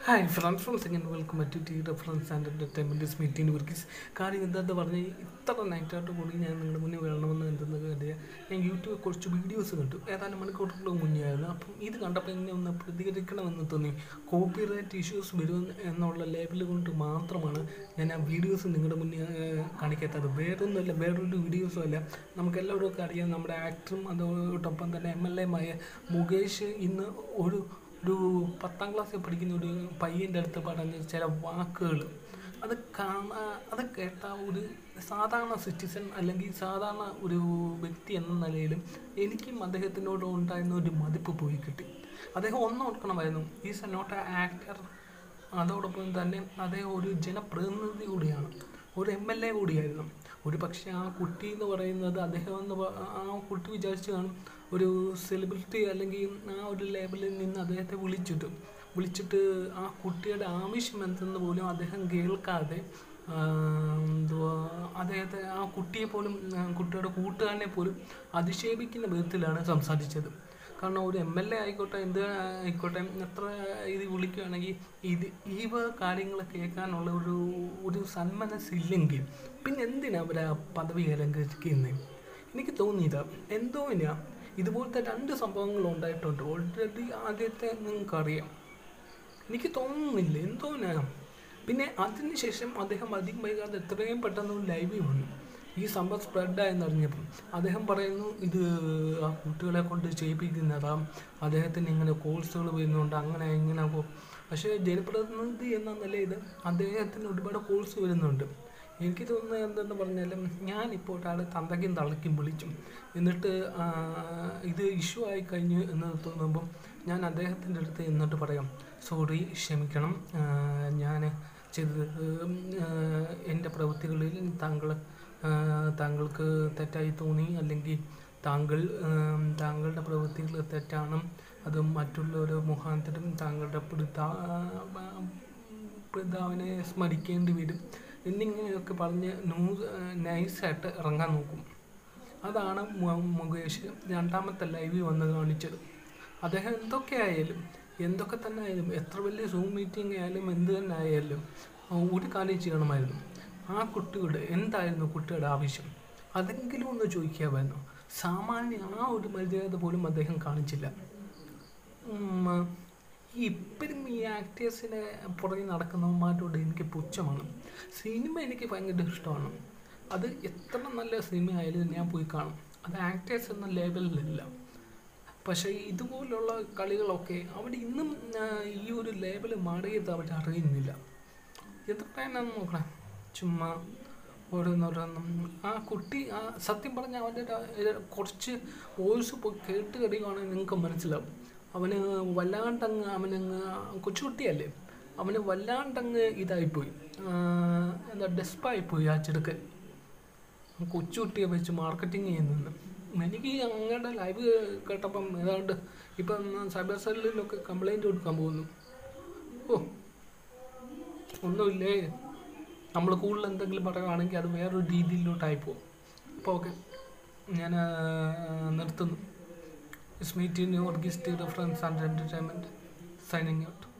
hi friends friends again welcome to the reference and entertainment meeting വർക്കീസ് കാര്യം എന്താണെന്ന് പറഞ്ഞ് ഇത്ര നൈറ്റായിട്ട് കൂടി ഞാൻ നിങ്ങളുടെ മുന്നിൽ വരണമെന്ന് എന്തെന്ന് കണ്ടിയ ഞാൻ യൂട്യൂബിൽ കുറച്ച് വീഡിയോസ് കണ്ടു ഏതാനും മണിക്കൂറുകൾ മുന്നേ ആയിരുന്നു അപ്പം ഇത് കണ്ടപ്പോൾ എന്നെ ഒന്ന് പ്രതികരിക്കണമെന്ന് തോന്നി കോപ്പി റൈറ്റ് ഇഷ്യൂസ് വരും എന്നുള്ള ലേബൽ കൊണ്ട് മാത്രമാണ് ഞാൻ ആ വീഡിയോസ് നിങ്ങളുടെ മുന്നിൽ ഏഹ്, കാണിക്കാത്തത് വേറൊന്നുമല്ല വേറൊരു വീഡിയോസും അല്ല നമുക്ക് എല്ലാവർക്കും അറിയാം നമ്മുടെ ആക്ടറും അതോടൊപ്പം തന്നെ എം എൽ എമായ മുകേഷ് ഇന്ന് ഒരു ഒരു പത്താം ക്ലാസ്സിൽ പഠിക്കുന്ന ഒരു പയ്യൻ്റെ അടുത്ത് പറഞ്ഞ ചില വാക്കുകൾ അത് കാണാ അത് കേട്ട ഒരു സാധാരണ സിറ്റിസൺ അല്ലെങ്കിൽ സാധാരണ ഒരു വ്യക്തി എന്ന നിലയിലും എനിക്കും അദ്ദേഹത്തിനോട് ഉണ്ടായിരുന്ന ഒരു മതിപ്പ് പോയി കിട്ടി അദ്ദേഹം ഒന്നും ഓർക്കണമായിരുന്നു is a not a actor അതോടൊപ്പം തന്നെ അദ്ദേഹം ഒരു ജനപ്രതിനിധി കൂടിയാണ് ഒരു എം എൽ എ കൂടിയായിരുന്നു ഒരു പക്ഷേ ആ കുട്ടി എന്ന് പറയുന്നത് അദ്ദേഹം എന്ന് പ- ആ കുട്ടി വിചാരിച്ചു കാണും ഒരു സെലിബ്രിറ്റി അല്ലെങ്കിൽ ആ ഒരു ലേബലിൽ നിന്ന് അദ്ദേഹത്തെ വിളിച്ചിട്ട് വിളിച്ചിട്ട് ആ കുട്ടിയുടെ ആവശ്യം എന്തെന്ന് പോലും അദ്ദേഹം കേൾക്കാതെ ആ, എന്തുവാ അദ്ദേഹത്തെ ആ കുട്ടിയെ പോലും ആ, കുട്ടിയുടെ കൂട്ടുകാരനെ പോലും അധിക്ഷേപിക്കുന്ന വിധത്തിലാണ് സംസാരിച്ചത് കാരണം ഒരു എം എൽ എ ആയിക്കോട്ടെ എന്ത് ആയിക്കോട്ടെ എത്ര ഇത് വിളിക്കുകയാണെങ്കിൽ ഇത് ഈ വക കാര്യങ്ങൾ കേൾക്കാനുള്ള ഒരു ഒരു സന്മനസ്സില്ലെങ്കിൽ പിന്നെ എന്തിനാ അവർ ആ പദവി അലങ്കരിക്കുന്നത് എനിക്ക് തോന്നിയത് എന്തോ ഇല്ല ഇതുപോലത്തെ രണ്ട് സംഭവങ്ങൾ ഉണ്ടായിട്ടുണ്ട് ഓൾറെഡി ആദ്യത്തെ നിങ്ങൾക്കറിയാം എനിക്ക് തോന്നുന്നില്ല എന്തോ ഞാൻ പിന്നെ അതിനുശേഷം അദ്ദേഹം അധികം വൈകാതെ എത്രയും പെട്ടെന്ന് ഒരു ലൈവിൽ വന്നു ഈ സംഭവം സ്പ്രെഡായെന്ന് അറിഞ്ഞപ്പം അദ്ദേഹം പറയുന്നു ഇത് ആ കുട്ടികളെ കൊണ്ട് ചെയ്യിപ്പിക്കുന്നതാ അദ്ദേഹത്തിന് ഇങ്ങനെ കോഴ്സുകൾ വരുന്നുണ്ട് അങ്ങനെ ഇങ്ങനെ പോ പക്ഷേ ജനപ്രതിനിധി എന്ന നിലയിൽ അദ്ദേഹത്തിന് ഒരുപാട് കോഴ്സ് വരുന്നുണ്ട് എനിക്ക് തോന്നുന്നത് എന്തെന്ന് പറഞ്ഞാലും ഞാൻ ഇപ്പോൾ ഒരാളെ തന്തയ്ക്കും തളയ്ക്കും വിളിച്ചു എന്നിട്ട് ആ, ഇത് ഇഷ്യൂ ആയി കഴിഞ്ഞു എന്ന് തോന്നുമ്പം ഞാൻ അദ്ദേഹത്തിൻ്റെ അടുത്ത് എന്നിട്ട് പറയാം സോറി ക്ഷമിക്കണം ഞാൻ ചെയ്തത് ഉം, ആ, എൻ്റെ പ്രവൃത്തികളിൽ താങ്കൾ ആ, താങ്കൾക്ക് തെറ്റായി തോന്നി അല്ലെങ്കിൽ താങ്കൾ ഉം, താങ്കളുടെ പ്രവൃത്തികൾ തെറ്റാണ് അത് മറ്റുള്ളവർ മുഖാന്തരം താങ്കളുടെ പിതാ പിതാവിനെ സ്മരിക്കേണ്ടി വരും എന്നിങ്ങനെയൊക്കെ പറഞ്ഞ് ന്യൂസ് നൈസായിട്ട് ഇറങ്ങാൻ നോക്കും അതാണ് മു- മുകേഷ് രണ്ടാമത്തെ ലൈവിൽ വന്ന് കാണിച്ചത് അദ്ദേഹം എന്തൊക്കെ ആയാലും എന്തൊക്കെ തന്നെ ആയാലും എത്ര വലിയ സൂം മീറ്റിംഗ് ആയാലും എന്ത് തന്നെ ആയാലും ആ, ഒരു കാര്യം ചെയ്യണമായിരുന്നു ആ കുട്ടിയുടെ എന്തായിരുന്നു കുട്ടിയുടെ ആവശ്യം അതെങ്കിലും ഒന്ന് ചോദിക്കാമായിരുന്നു സാമാന്യ ആ ഒരു മര്യാദ പോലും അദ്ദേഹം കാണിച്ചില്ല ഉം, ഈ ഇപ്പോഴും ഈ ആക്ടേഴ്സിനെ പുറകെ നടക്കുന്നവന്മാരോട് എനിക്ക് പുച്ഛമാണ് സിനിമ എനിക്ക് ഭയങ്കര ഇഷ്ടമാണ് അത് എത്ര നല്ല സിനിമ ആയാലും ഞാൻ പോയി കാണും അത് ആക്ടേഴ്സ് എന്ന ലേബലിലല്ല പക്ഷേ ഇതുപോലുള്ള കളികളൊക്കെ അവിടെ ഇന്നും ആ, ഈ ഒരു ലേബൽ മാറിയത് അവർ അറിയുന്നില്ല എന്ത് പറയാനാന്ന് നോക്കണം ചുമ്മാ ഓരോന്നോരോന്നും ആ കുട്ടി ആ സത്യം പറഞ്ഞ അവൻ്റെ ഒരു- ഒരു കുറച്ച് വോയിസ് ഇപ്പോൾ കേട്ട് കഴിയുവാണെങ്കിൽ നിങ്ങൾക്ക് മനസ്സിലാവും അവന് വല്ലാണ്ടങ്ങ് അവനങ്ങ് കൊച്ചുകുട്ടിയല്ലേ അവന് വല്ലാണ്ടങ്ങ് ഇതായിപ്പോയി ആ, എന്താ ഡെസ്പായിപ്പോയി ആ ചെറുക്കൻ കൊച്ചുകുട്ടിയെ വെച്ച് മാർക്കറ്റിംഗ് ചെയ്യുന്നുണ്ട് എനിക്ക് അങ്ങയുടെ ലൈവ് കേട്ടപ്പം ഏതാണ്ട് ഇപ്പം സൈബർ സെല്ലിലൊക്കെ കംപ്ലൈൻറ്റ് കൊടുക്കാൻ പോകുന്നു ഓ ഒന്നുമില്ലേ നമ്മൾ കൂടുതൽ എന്തെങ്കിലും പറയുവാണെങ്കിൽ അത് വേറൊരു രീതിയിലോട്ടായി പോകും അപ്പോൾ ഓക്കെ ഞാൻ ആ, നിർത്തുന്നു is meet in your gist reference and entertainment signing out